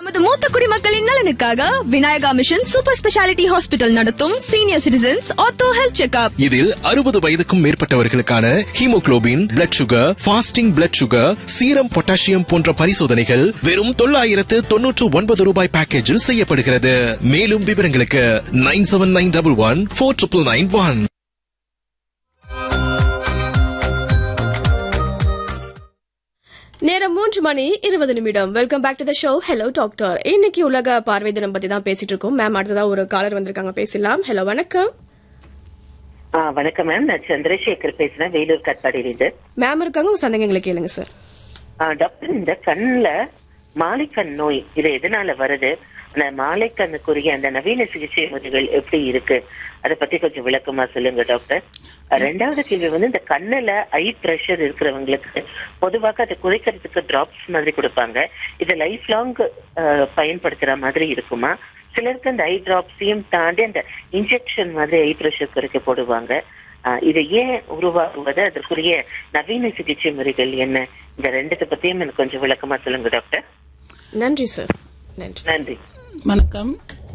நமது மூத்த குடிமக்களின் நலனுக்காக Vinayaka mission super speciality hospital நடத்தும் senior citizens ortho health checkup இதில் அறுபது வயதுக்கும் மேற்பட்டவர்களுக்கான haemoglobin blood sugar fasting blood sugar serum potassium போன்ற பரிசோதனைகள் வெறும் தொள்ளாயிரத்து தொன்னூற்று ஒன்பது ரூபாய் பேக்கேஜில் செய்யப்படுகிறது மேலும் விவரங்களுக்கு nine seven nine double one four triple nine one நேரம் மூன்று மணி இருபது நிமிடம் welcome back to the show hello doctor இன்னைக்கு உலக பார்வை தினம் பத்தி தான் பேசிட்டு இருக்கோம் மேம் அடுத்ததா ஒரு காலர் வந்திருக்காங்க பேசலாம் ஹலோ வணக்கம் ஆ, வணக்கம் மேம் நான் சந்திரசேகர் பேசுறேன் வேலூர் கட்பாடியிலிருந்து மேம் இருக்காங்க உங்க சந்தேகங்களை கேளுங்க சார் ஆ, டாக்டர் இந்த கண்ணுல மாலைக்கண் நோய் இது எதனால வருது அந்த மாலைக்கண்ணுக்குரிய அந்த நவீன சிகிச்சை முறைகள் எப்படி இருக்கு அத பத்தி கொஞ்சம் விளக்கமா சொல்லுங்க டாக்டர் ஆ, ரெண்டாவது கேள்வி வந்து இந்த கண்ணுல ஐ பிரஷர் இருக்கிறவங்களுக்கு பொதுவாக அதை குறைக்கிறதுக்கு டிராப்ஸ் மாதிரி கொடுப்பாங்க இது லைஃப் லாங் பயன்படுத்துற மாதிரி இருக்குமா சிலருக்கு அந்த ஐ டிராப்ஸையும் தாண்டி அந்த இன்ஜெக்ஷன் மாதிரி ஐ பிரஷர் குறைக்க போடுவாங்க ஆஹ் இது ஏன் உருவாகுவது அதற்குரிய நவீன சிகிச்சை முறைகள் என்ன இந்த ரெண்டுத்தை பத்தியும் எனக்கு கொஞ்சம் விளக்கமா சொல்லுங்க டாக்டர் நன்றி சார் நன்றி நன்றி வணக்கம்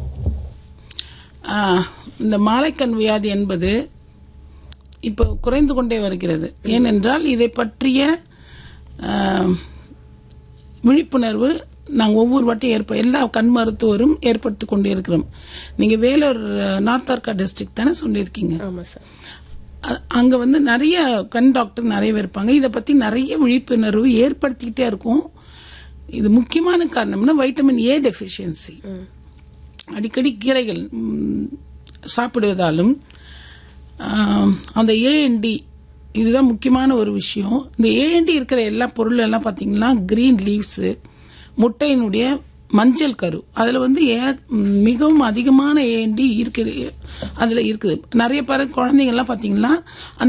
ஆ, இந்த மாலைக்கண் வியாதி என்பது இப்போ குறைந்து கொண்டே வருகிறது ஏனென்றால் இதை பற்றிய ஆ, விழிப்புணர்வு நாங்கள் ஒவ்வொரு வாட்டியும் ஏற்ப எல்லா கண் மருத்துவரும் ஏற்படுத்தி கொண்டே இருக்கிறோம் நீங்கள் வேலூர் நார்த் ஆர்கா டிஸ்ட்ரிக்ட் தானே சொல்லியிருக்கீங்க ஆமா சார் அ- அங்க வந்து நிறைய கண் டாக்டர் நிறைய பேர் இருப்பாங்க இதை பத்தி நிறைய விழிப்புணர்வு ஏற்படுத்திக்கிட்டே இருக்கும் இது முக்கியமான காரணம்னா வைட்டமின் ஏ டெஃபிஷியன்சி அடிக்கடி கீரைகள் ம், சாப்பிடுவதாலும் ஆம், அந்த ஏஎன்டி இதுதான் முக்கியமான ஒரு விஷயம் இந்த ஏஎன்டி இருக்கிற எல்லா பொருள் எல்லாம் பார்த்தீங்கன்னா கிரீன் லீவ்ஸு முட்டையினுடைய மஞ்சள் கரு அதில் வந்து ஏ- ம், மிகவும் அதிகமான ஏஎன்டி இருக்கு அதில் இருக்குது நிறைய பேர் குழந்தைங்கள்லாம் பார்த்தீங்கன்னா அந்த